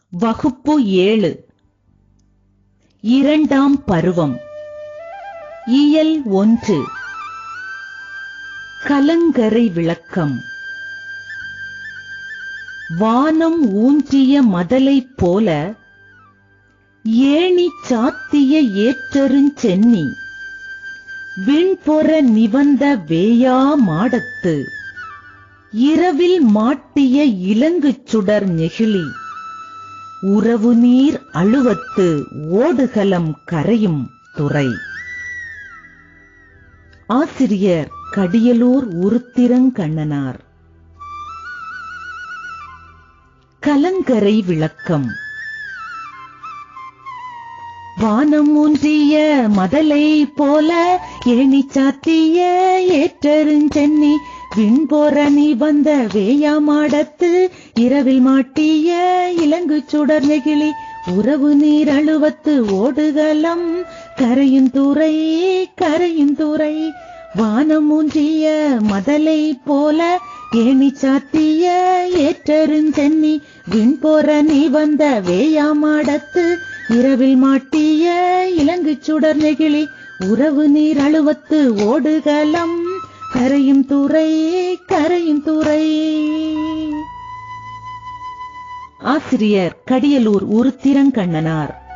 வகுப்பு ஏழு இரண்டாம் பருவம் இயல் ஒன்று கலங்கரை விளக்கம் வானம் ஊன்றிய மதலைப் போல ஏணி சாத்திய ஏற்றருஞ்சென்னி விண்பொற நிவந்த வேயா மாடத்து இரவில் மாட்டிய இலங்குச் சுடர் நெகிழி உறவு நீர் அழுவத்து ஓடுகலம் கரையும் துறை ஆசிரியர் கடியலூர் உருத்திரங்கண்ணனார் கலங்கரை விளக்கம் வானம் ஊன்றிய மதலை போல ஏணி சாத்திய ஏற்றருஞ்சென்னி விண்போரணி வந்த வேயாமாடத்து இரவில் மாட்டிய இலங்கு சுடர் நெகிழி உறவு நீர் அழுவத்து ஓடுகலம் கரையின் துறை கரையின் துறை வானம் ஊன்றிய மதலை போல ஏணி சாத்திய ஏற்றருஞ்சென்னி விண்போரணி வந்த வேயாமாடத்து இரவில் மாட்டிய இலங்கு சுடர் நெகிழி உறவு நீர் அழுவத்து ஓடுகலம் கரையும் துறை கரையும் துறை ஆசிரியர் கடியலூர் உருத்திரங்கண்ணனார்